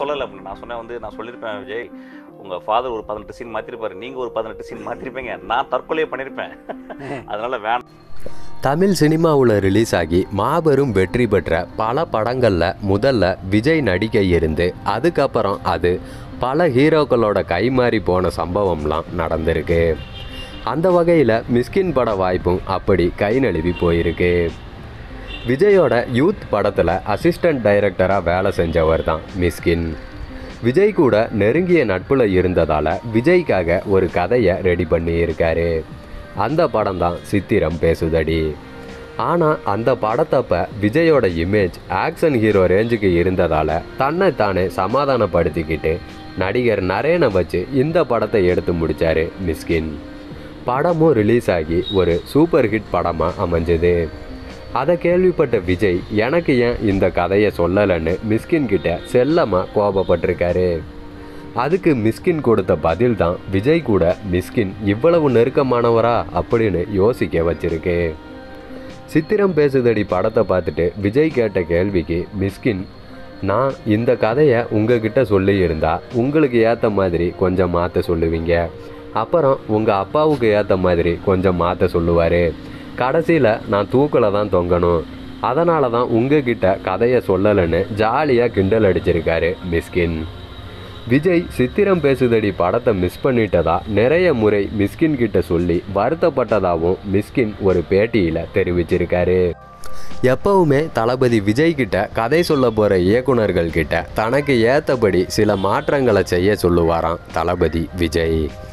சொல்லலை அப்படின்னு நான் சொன்னேன் வந்து நான் சொல்லியிருப்பேன் விஜய் உங்கள் ஃபாதர் ஒரு பதினெட்டு சீன் மாற்றிருப்பாரு நீங்கள் ஒரு பதினெட்டு சீன் மாற்றிருப்பீங்க நான் தற்கொலையே பண்ணியிருப்பேன் அதனால வேணாம் தமிழ் சினிமாவில் ரிலீஸ் ஆகி மாபெரும் வெற்றி பெற்ற பல படங்களில் முதல்ல விஜய் நடிக்க இருந்து அதுக்கப்புறம் அது பல ஹீரோக்களோட கைமாறி போன சம்பவம்லாம் நடந்திருக்கு அந்த வகையில் மிஸ்கின் பட வாய்ப்பும் அப்படி கை நழுவி போயிருக்கு விஜயோட யூத் படத்தில் அசிஸ்டன்ட் டைரக்டராக வேலை செஞ்சவர் தான் மிஸ்கின் விஜய் கூட நெருங்கிய நட்புல இருந்ததால் விஜய்க்காக ஒரு கதையை ரெடி பண்ணியிருக்காரு அந்த படம் தான் சித்திரம் பேசுதடி ஆனால் அந்த படத்தப்ப விஜயோட இமேஜ் ஆக்ஷன் ஹீரோ ரேஞ்சுக்கு இருந்ததால் தன்னை தானே சமாதானப்படுத்திக்கிட்டு நடிகர் நரேனை வச்சு இந்த படத்தை எடுத்து முடிச்சாரு மிஸ்கின் படமும் ரிலீஸ் ஆகி ஒரு சூப்பர் ஹிட் படமாக அமைஞ்சது அதை கேள்விப்பட்ட விஜய் எனக்கு ஏன் இந்த கதையை சொல்லலைன்னு மிஸ்கின் கிட்ட செல்லமாக கோபப்பட்டிருக்காரு அதுக்கு மிஸ்கின் கொடுத்த பதில் தான் விஜய் கூட மிஸ்கின் இவ்வளவு நெருக்கமானவரா அப்படின்னு யோசிக்க வச்சிருக்கு சித்திரம் பேசுதடி படத்தை பார்த்துட்டு விஜய் கேட்ட கேள்விக்கு மிஸ்கின் நான் இந்த கதையை உங்ககிட்ட சொல்லியிருந்தா உங்களுக்கு ஏற்ற மாதிரி கொஞ்சம் மாற்ற சொல்லுவீங்க அப்புறம் உங்கள் அப்பாவுக்கு ஏற்ற மாதிரி கொஞ்சம் மாற்ற சொல்லுவார் கடைசியில் நான் தூக்கில் தான் தொங்கணும் அதனால தான் உங்ககிட்ட கதையை சொல்லலைன்னு ஜாலியாக கிண்டல் அடிச்சிருக்காரு மிஸ்கின் விஜய் சித்திரம் பேசுதடி படத்தை மிஸ் பண்ணிட்டதா நிறைய முறை மிஸ்கின் கிட்ட சொல்லி வருத்தப்பட்டதாகவும் மிஸ்கின் ஒரு பேட்டியில் தெரிவிச்சிருக்காரு எப்பவுமே தளபதி விஜய் கிட்ட கதை சொல்ல போகிற இயக்குனர்கள் கிட்ட தனக்கு ஏற்றபடி சில மாற்றங்களை செய்ய சொல்லுவாராம் தளபதி விஜய்